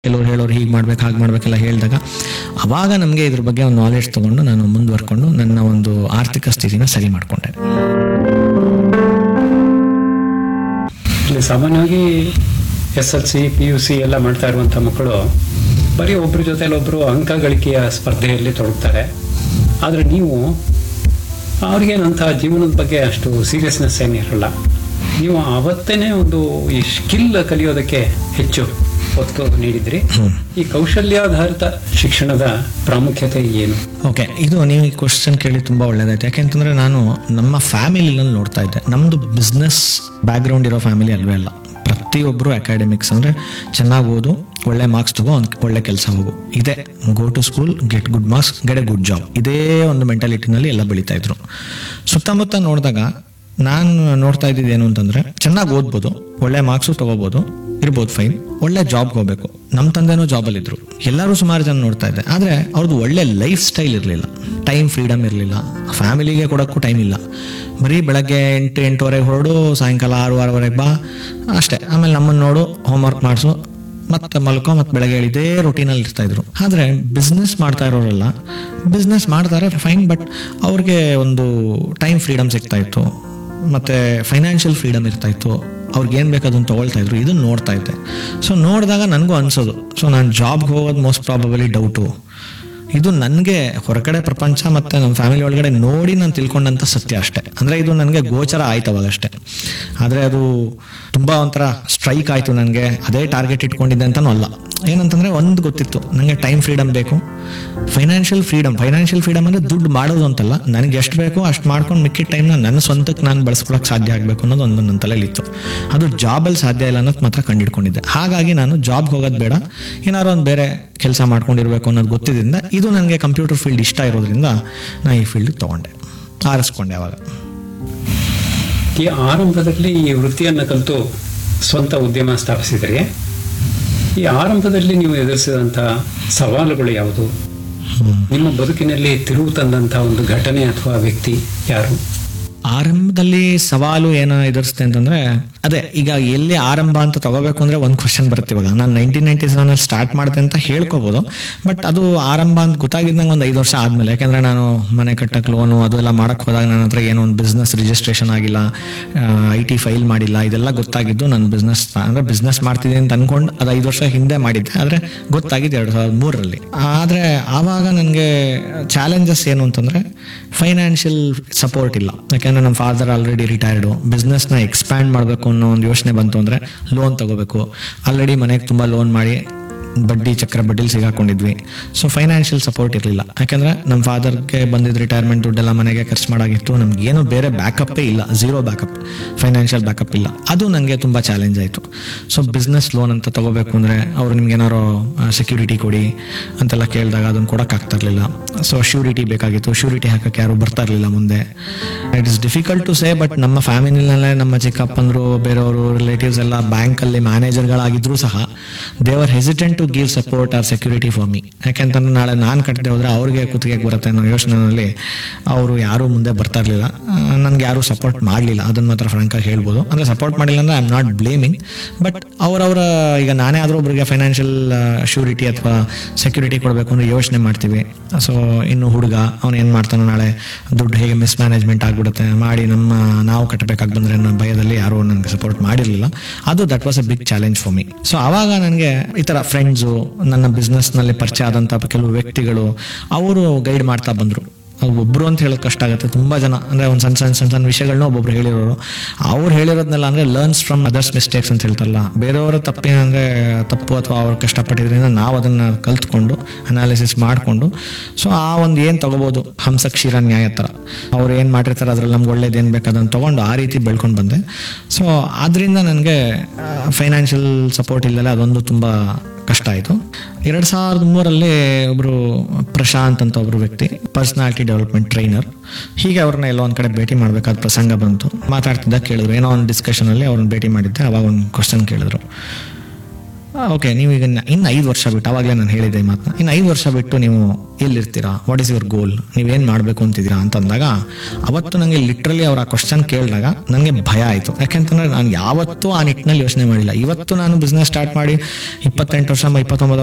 ಕೆಲವ್ರು ಹೇಳೋರು ಹೀಗೆ ಮಾಡ್ಬೇಕು ಹಾಗೆ ಮಾಡ್ಬೇಕೆಲ್ಲ ಹೇಳಿದಾಗ ಅವಾಗ ನಮಗೆ ಇದ್ರ ಬಗ್ಗೆ ಒಂದು ನಾಲೆಡ್ಜ್ ತಗೊಂಡು ನಾನು ಮುಂದುವರ್ಕೊಂಡು ನನ್ನ ಒಂದು ಆರ್ಥಿಕ ಸ್ಥಿತಿನ ಸರಿ ಮಾಡಿಕೊಂಡೆ ಇಲ್ಲಿ ಸಾಮಾನ್ಯವಾಗಿ S L C P U C ಎಲ್ಲ ಮಾಡ್ತಾ ಇರುವಂಥ ಮಕ್ಕಳು ಬರೀ ಒಬ್ಬರ ಜೊತೆಲಿ ಒಬ್ಬರು ಅಂಕ ಗಳಿಕೆಯ ಸ್ಪರ್ಧೆಯಲ್ಲಿ ತೊಡಗ್ತಾರೆ ಆದರೆ ನೀವು ಅವ್ರಿಗೇನಂಥ ಜೀವನದ ಬಗ್ಗೆ ಅಷ್ಟು ಸೀರಿಯಸ್ನೆಸ್ ಏನಿರಲ್ಲ ನೀವು ಆವತ್ತೇನೆ ಒಂದು ಈ ಸ್ಕಿಲ್ ಕಲಿಯೋದಕ್ಕೆ ಹೆಚ್ಚು ಒತ್ತು ನೀಡಿದ್ರಿ ಈ ಕೌಶಲ್ಯಾಧಾರಿತ ಶಿಕ್ಷಣದ ಪ್ರಾಮುಖ್ಯತೆ ಏನು ಓಕೆ ಇದು ನೀವು ಈ ಕ್ವಶನ್ ಕೇಳಿ ತುಂಬ ಒಳ್ಳೇದಾಯ್ತು ಯಾಕೆಂತಂದ್ರೆ ನಾನು ನಮ್ಮ ಫ್ಯಾಮಿಲಿನಲ್ಲಿ ನೋಡ್ತಾ ಇದ್ದೆ ನಮ್ಮದು ಬಿಸ್ನೆಸ್ ಬ್ಯಾಕ್ಗ್ರೌಂಡ್ ಇರೋ ಫ್ಯಾಮಿಲಿ ಅಲ್ವೇ ಅಲ್ಲ ಪ್ರತಿಯೊಬ್ಬರು ಅಕಾಡೆಮಿಕ್ಸ್ ಅಂದರೆ ಚೆನ್ನಾಗಿ ಓದು ಒಳ್ಳೆ ಮಾರ್ಕ್ಸ್ ತಗೋ ಒಂದು ಒಳ್ಳೆ ಕೆಲಸ ಹೋಗು ಇದೇ go to school get good marks get a good job ಇದೇ ಒಂದು ಮೆಂಟಾಲಿಟಿನಲ್ಲಿ ಎಲ್ಲ ಬೆಳೀತಾ ಇದ್ರು ಸುತ್ತಮುತ್ತ ನೋಡಿದಾಗ ನಾನು ನೋಡ್ತಾ ಇದ್ದಿದ್ದು ಏನು ಅಂತಂದ್ರೆ ಚೆನ್ನಾಗಿ ಓದ್ಬೋದು ಒಳ್ಳೆ ಮಾರ್ಕ್ಸು ತಗೋಬೋದು ಇರ್ಬೋದು ಫೈನ್ ಒಳ್ಳೆ ಜಾಬ್ಗೆ ಹೋಗ್ಬೇಕು ನಮ್ಮ ತಂದೆನೂ ಜಾಬಲ್ಲಿ ಇದ್ರು ಎಲ್ಲರೂ ಸುಮಾರು ಜನ ನೋಡ್ತಾ ಇದ್ದೆ ಆದರೆ ಅವ್ರದ್ದು ಒಳ್ಳೆ ಲೈಫ್ ಸ್ಟೈಲ್ ಇರಲಿಲ್ಲ ಟೈಮ್ ಫ್ರೀಡಮ್ ಇರಲಿಲ್ಲ ಫ್ಯಾಮಿಲಿಗೆ ಕೊಡೋಕ್ಕೂ ಟೈಮ್ ಇಲ್ಲ ಬರೀ ಬೆಳಗ್ಗೆ ಎಂಟು ಎಂಟುವರೆಗೆ ಹೊರಡು ಸಾಯಂಕಾಲ ಆರು ಆರೂವರೆಗೆ ಬಾ ಅಷ್ಟೇ ಆಮೇಲೆ ನಮ್ಮನ್ನು ನೋಡು ಹೋಮ್ವರ್ಕ್ ಮಾಡಿಸು ಮತ್ತೆ ಮಲ್ಕೊ ಮತ್ತೆ ಬೆಳಗ್ಗೆ ಇದೇ ರೊಟೀನಲ್ಲಿ ಇರ್ತಾ ಇದ್ರು ಆದರೆ ಬಿಸ್ನೆಸ್ ಮಾಡ್ತಾ ಇರೋರೆಲ್ಲ ಬಿಸ್ನೆಸ್ ಮಾಡ್ತಾರೆ ಫೈನ್ ಬಟ್ ಅವ್ರಿಗೆ ಒಂದು ಟೈಮ್ ಫ್ರೀಡಮ್ ಸಿಗ್ತಾ ಇತ್ತು ಮತ್ತೆ ಫೈನಾನ್ಷಿಯಲ್ ಫ್ರೀಡಮ್ ಇರ್ತಾ ಇತ್ತು ಅವ್ರಿಗೆ ಏನು ಬೇಕು ಅದನ್ನು ತೊಗೊಳ್ತಾ ಇದ್ರು ಇದನ್ನ ನೋಡ್ತಾ ಇದ್ದೆ ಸೊ ನೋಡಿದಾಗ ನನಗೂ ಅನ್ಸೋದು ಸೊ ನಾನು ಜಾಬ್ಗೆ ಹೋಗೋದು ಮೋಸ್ಟ್ ಪ್ರಾಬಬಲಿ ಡೌಟು ಇದು ನನಗೆ ಹೊರಗಡೆ ಪ್ರಪಂಚ ಮತ್ತೆ ನಮ್ಮ ಫ್ಯಾಮಿಲಿ ಒಳಗಡೆ ನೋಡಿ ನಾನು ತಿಳ್ಕೊಂಡಂತ ಸತ್ಯ ಅಷ್ಟೇ ಅಂದ್ರೆ ಇದು ನನಗೆ ಗೋಚರ ಆಯ್ತು ಅವಾಗ ಅಷ್ಟೇ ಆದರೆ ಅದು ತುಂಬಾ ಒಂಥರ ಸ್ಟ್ರೈಕ್ ಆಯ್ತು ನನಗೆ ಅದೇ ಟಾರ್ಗೆಟ್ ಇಟ್ಕೊಂಡಿದ್ದೆ ಅಂತನೂ ಅಲ್ಲ ಏನಂತಂದ್ರೆ ಒಂದು ಗೊತ್ತಿತ್ತು ನನಗೆ ಟೈಮ್ ಫ್ರೀಡಮ್ ಬೇಕು ಫೈನಾನ್ಷಿಯಲ್ ಫ್ರೀಡಮ್ ಫೈನಾನ್ಷಿಯಲ್ ಫ್ರೀಡಮ್ ಅಂದ್ರೆ ದುಡ್ಡು ಮಾಡೋದು ಅಂತಲ್ಲ ನನಗೆ ಎಷ್ಟು ಬೇಕೋ ಅಷ್ಟು ಮಾಡ್ಕೊಂಡು ಮಿಕ್ಕಿದ ಟೈಮ್ನ ನನ್ನ ಸ್ವಂತಕ್ಕೆ ನಾನು ಬಳಸ್ಕೊಳಕ್ಕೆ ಸಾಧ್ಯ ಆಗಬೇಕು ಅನ್ನೋದು ಒಂದು ನನ್ನ ತಲೆಯಲ್ಲಿತ್ತು ಅದು ಜಾಬಲ್ಲಿ ಸಾಧ್ಯ ಇಲ್ಲ ಅನ್ನೋದು ಮಾತ್ರ ಕಂಡಿಡ್ಕೊಂಡಿದ್ದೆ ಹಾಗಾಗಿ ನಾನು ಜಾಬ್ಗೆ ಹೋಗೋದು ಬೇಡ ಏನಾದ್ರು ಒಂದು ಬೇರೆ ಕೆಲಸ ಮಾಡ್ಕೊಂಡಿರ್ಬೇಕು ಅನ್ನೋದು ಗೊತ್ತಿದ್ದರಿಂದ ಇದು ನನಗೆ ಕಂಪ್ಯೂಟರ್ ಫೀಲ್ಡ್ ಇಷ್ಟ ಇರೋದ್ರಿಂದ ನಾನು ಈ ಫೀಲ್ಡ್ ತಗೊಂಡೆ ಆರಿಸ್ಕೊಂಡೆ ಅವಾಗ ಈ ಆರಂಭದಲ್ಲಿ ಈ ವೃತ್ತಿಯನ್ನು ಕಲಿತು ಸ್ವಂತ ಉದ್ಯಮ ಸ್ಥಾಪಿಸಿದ್ರಿ ಈ ಆರಂಭದಲ್ಲಿ ನೀವು ಎದುರಿಸಿದಂಥ ಸವಾಲುಗಳು ಯಾವುದು ನಿಮ್ಮ ಬದುಕಿನಲ್ಲಿ ತಿರುವು ತಂದಂಥ ಒಂದು ಘಟನೆ ಅಥವಾ ವ್ಯಕ್ತಿ ಯಾರು ಆರಂಭದಲ್ಲಿ ಸವಾಲು ಏನು ಎದುರಿಸ್ತೆ ಅಂತಂದ್ರೆ ಅದೇ ಈಗ ಎಲ್ಲಿ ಆರಂಭ ಅಂತ ತಗೋಬೇಕು ಅಂದ್ರೆ ಒಂದು ಕ್ವಶನ್ ಬರುತ್ತೆ ಇವಾಗ ನಾನು ನೈನ್ಟೀನ್ ನೈನ್ಟಿ ಸೆವೆನ್ ಸ್ಟಾರ್ಟ್ ಮಾಡಿದೆ ಅಂತ ಹೇಳ್ಕೋಬಹುದು ಬಟ್ ಅದು ಆರಂಭ ಅಂತ ಗೊತ್ತಾಗಿದ್ದಂಗೆ ಒಂದು ಐದು ವರ್ಷ ಆದ್ಮೇಲೆ ಯಾಕಂದ್ರೆ ನಾನು ಮನೆ ಕಟ್ಟಕ್ಕೆ ಲೋನು ಅದು ಎಲ್ಲ ಮಾಡಕ್ ಹೋದಾಗ ನನ್ನ ಹತ್ರ ಏನೋ ಒಂದು ಬಿಸ್ನೆಸ್ ರಿಜಿಸ್ಟ್ರೇಷನ್ ಆಗಿಲ್ಲ ಐ ಟಿ ಫೈಲ್ ಮಾಡಿಲ್ಲ ಇದೆಲ್ಲ ಗೊತ್ತಾಗಿದ್ದು ನಾನು ಬಿಸ್ನೆಸ್ ಅಂದ್ರೆ ಬಿಸ್ನೆಸ್ ಮಾಡ್ತಿದ್ದೀನಿ ಅಂತ ಅನ್ಕೊಂಡು ಅದು ಐದು ವರ್ಷ ಹಿಂದೆ ಮಾಡಿದ್ದೆ ಆದ್ರೆ ಗೊತ್ತಾಗಿದ್ದು ಎರಡು ಸಾವಿರದ ಮೂರರಲ್ಲಿ ಆದ್ರೆ ಆವಾಗ ನನಗೆ ಚಾಲೆಂಜಸ್ ಏನು ಅಂತಂದ್ರೆ ಫೈನಾನ್ಷಿಯಲ್ ಸಪೋರ್ಟ್ ಇಲ್ಲ ಯಾಕಂದ್ರೆ ನಮ್ಮ ಫಾದರ್ ಆಲ್ರೆಡಿ ರಿಟೈರ್ಡು ಬಿಸ್ನೆಸ್ನ ಎಕ್ಸ್ಪ್ಯಾಂಡ್ ಮಾಡಬೇಕು ಅನ್ನೋ ಒಂದು ಯೋಚನೆ ಬಂತು ಅಂದ್ರೆ ಲೋನ್ ತಗೋಬೇಕು ಆಲ್ರೆಡಿ ಮನೆಗೆ ತುಂಬ ಲೋನ್ ಮಾಡಿ ಬಡ್ಡಿ ಚಕ್ರ ಬಡ್ಡಿಲಿ ಸಿಗಾಕೊಂಡಿದ್ವಿ ಸೊ ಫೈನಾನ್ಷಿಯಲ್ ಸಪೋರ್ಟ್ ಇರಲಿಲ್ಲ ಯಾಕಂದ್ರೆ ನಮ್ಮ ಫಾದರ್ಗೆ ಬಂದಿದ್ದ ರಿಟೈರ್ಮೆಂಟ್ ದುಡ್ಡೆಲ್ಲ ಮನೆಗೆ ಖರ್ಚು ಮಾಡಾಗಿತ್ತು ನಮ್ಗೆ ಏನು ಬೇರೆ ಬ್ಯಾಕಪ್ಪೇ ಇಲ್ಲ ಝೀರೋ ಬ್ಯಾಕಪ್ ಫೈನಾನ್ಷಿಯಲ್ ಬ್ಯಾಕಪ್ ಇಲ್ಲ ಅದು ನನಗೆ ತುಂಬ ಚಾಲೆಂಜ್ ಆಯಿತು ಸೊ ಬಿಸ್ನೆಸ್ ಲೋನ್ ಅಂತ ತಗೋಬೇಕು ಅಂದರೆ ಅವ್ರು ನಿಮ್ಗೆ ಏನಾರೋ ಸೆಕ್ಯೂರಿಟಿ ಕೊಡಿ ಅಂತೆಲ್ಲ ಕೇಳಿದಾಗ ಅದನ್ನು ಕೊಡೋಕ್ಕಾಗ್ತಾ ಇರಲಿಲ್ಲ ಸೊ ಶ್ಯೂರಿಟಿ ಬೇಕಾಗಿತ್ತು ಶ್ಯೂರಿಟಿ ಹಾಕಕ್ಕೆ ಯಾರು ಬರ್ತಾ ಇರಲಿಲ್ಲ ಮುಂದೆ it is difficult to say but ನಮ್ಮ ಫ್ಯಾಮಿಲಿನಲ್ಲೇ ನಮ್ಮ ಚಿಕ್ಕಪ್ಪಂದ್ರು ಬೇರೆಯವರು ರಿಲೇಟಿವ್ಸ್ ಎಲ್ಲ ಬ್ಯಾಂಕಲ್ಲಿ ಮ್ಯಾನೇಜರ್ಗಳಾಗಿದ್ರು ಸಹ they were hesitant to give support or security for me ಯಾಕೆಂತಂದ್ರೆ ನಾಳೆ ನಾನು ಕಟ್ಟದೆ ಹೋದ್ರೆ ಅವ್ರಿಗೆ ಕುತ್ತಿಗೆ ಬರುತ್ತೆ ಅನ್ನೋ ಯೋಚನೆಯಲ್ಲಿ ಅವರು ಯಾರೂ ಮುಂದೆ ಬರ್ತಾ ಇರಲಿಲ್ಲ ನನಗೆ ಯಾರೂ ಸಪೋರ್ಟ್ ಮಾಡಲಿಲ್ಲ ಅದನ್ನ ಮಾತ್ರ ಫ್ರಾಂಕಾಗಿ ಹೇಳ್ಬೋದು ಅಂದರೆ ಸಪೋರ್ಟ್ ಮಾಡಿಲ್ಲ ಅಂದ್ರೆ I am not blaming but ಅವರವರ ಈಗ ನಾನೇ ಆದರೂ ಒಬ್ಬರಿಗೆ ಫೈನಾನ್ಷಿಯಲ್ ಶ್ಯೂರಿಟಿ ಅಥವಾ ಸೆಕ್ಯೂರಿಟಿ ಕೊಡಬೇಕು ಅಂದ್ರೆ ಯೋಚನೆ ಮಾಡ್ತೀವಿ ಸೊ ಇನ್ನು ಹುಡುಗ ಅವನು ಏನು ಮಾಡ್ತಾನೆ ನಾಳೆ ದುಡ್ಡು ಹೇಗೆ ಮಿಸ್ಮ್ಯಾನೇಜ್ಮೆಂಟ್ ಆಗಿಬಿಡುತ್ತೆ ಮಾಡಿ ನಮ್ಮ ನಾವು ಕಟ್ಟಬೇಕಾಗಿ ಬಂದ್ರೆ ಅನ್ನೋ ಭಯದಲ್ಲಿ ಯಾರೂ ನನಗೆ ಸಪೋರ್ಟ್ ಮಾಡಿರಲಿಲ್ಲ ಅದು that was a big challenge for me so ಆವಾಗ ನನಗೆ ಈ ಥರ ಫ್ರೆಂಡ್ಸು ನನ್ನ ಬಿಸ್ನೆಸ್ನಲ್ಲಿ ಪರಿಚಯ ಆದಂಥ ಕೆಲವು ವ್ಯಕ್ತಿಗಳು ಅವರು ಗೈಡ್ ಮಾಡ್ತಾ ಬಂದರು ಅದು ಒಬ್ರು ಅಂತ ಹೇಳೋದು ಕಷ್ಟ ಆಗುತ್ತೆ ತುಂಬಾ ಜನ ಅಂದ್ರೆ ಒಂದು ಸಣ್ಣ ಸಣ್ಣ ಸಣ್ಣ ಸಣ್ಣ ವಿಷಯಗಳನ್ನ ಒಬ್ಬೊಬ್ರು ಹೇಳಿರೋರು ಅವ್ರು ಹೇಳಿರೋದ್ನೆಲ್ಲ ಅಂದ್ರೆ ಲರ್ನ್ಸ್ ಫ್ರಮ್ ಅದರ್ಸ್ ಮಿಸ್ಟೇಕ್ಸ್ ಅಂತ ಹೇಳ್ತಾರಲ್ಲ ಬೇರೆಯವರ ತಪ್ಪೇನಂದ್ರೆ ತಪ್ಪು ಅಥವಾ ಅವ್ರು ಕಷ್ಟಪಟ್ಟಿದ್ರಿಂದ ನಾವು ಅದನ್ನ ಕಲ್ತ್ಕೊಂಡು ಅನಾಲಿಸಿಸ್ ಮಾಡಿಕೊಂಡು ಸೊ ಆ ಒಂದು ಏನು ತಗೋಬಹುದು ಹಂಸ ಕ್ಷೀರ ನ್ಯಾಯ ಥರ ಅವ್ರು ಏನು ಮಾಡಿರ್ತಾರೆ ಅದ್ರಲ್ಲಿ ನಮ್ಗೆ ಒಳ್ಳೇದು ಏನು ಬೇಕು ಅದನ್ನು ತಗೊಂಡು ಆ ರೀತಿ ಬೆಳ್ಕೊಂಡು ಬಂದೆ ಸೊ ಆದ್ರಿಂದ ನನಗೆ ಫೈನಾನ್ಷಿಯಲ್ ಸಪೋರ್ಟ್ ಇಲ್ಲದೆ ಅದೊಂದು ತುಂಬಾ ಕಷ್ಟ ಆಯಿತು ಎರಡು ಸಾವಿರದ ಮೂರರಲ್ಲಿ ಒಬ್ಬರು ಪ್ರಶಾಂತ್ ಅಂತ ಒಬ್ಬರು ವ್ಯಕ್ತಿ ಪರ್ಸನಾಲಿಟಿ ಡೆವಲಪ್ಮೆಂಟ್ ಟ್ರೈನರ್ ಹೀಗೆ ಅವ್ರನ್ನ ಎಲ್ಲೋ ಒಂದು ಕಡೆ ಭೇಟಿ ಮಾಡಬೇಕಾದ ಪ್ರಸಂಗ ಬಂತು ಮಾತಾಡ್ತಿದ್ದ ಕೇಳಿದ್ರು ಏನೋ ಒಂದು ಡಿಸ್ಕಷನಲ್ಲಿ ಅವ್ರನ್ನ ಭೇಟಿ ಮಾಡಿದ್ದೆ ಅವಾಗ ಒಂದು ಕ್ವಶನ್ ಕೇಳಿದ್ರು ಓಕೆ ನೀವು ಈಗ ಇನ್ನು ಐದು ವರ್ಷ ಬಿಟ್ಟು ಅವಾಗಲೇ ನಾನು ಹೇಳಿದ್ದೆ ಈ ಮಾತನ್ನ ಇನ್ನು ಐದು ವರ್ಷ ಬಿಟ್ಟು ನೀವು ಎಲ್ಲಿರ್ತೀರಾ ವಾಟ್ ಇಸ್ ಯುವರ್ ಗೋಲ್ ನೀವೇನು ಮಾಡಬೇಕು ಅಂತಿದ್ದೀರಾ ಅಂತಂದಾಗ ಅವತ್ತು ನನಗೆ ಲಿಟ್ರಲಿ ಅವ್ರ ಆ ಕ್ವಶನ್ ಕೇಳಿದಾಗ ನನಗೆ ಭಯ ಆಯಿತು ಯಾಕೆಂತಂದ್ರೆ ನಾನು ಯಾವತ್ತೂ ಆ ನಿಟ್ಟಿನಲ್ಲಿ ಯೋಚನೆ ಮಾಡಿಲ್ಲ ಇವತ್ತು ನಾನು ಬಿಸ್ನೆಸ್ ಸ್ಟಾರ್ಟ್ ಮಾಡಿ ಇಪ್ಪತ್ತೆಂಟು ವರ್ಷ ಇಪ್ಪತ್ತೊಂಬತ್ತು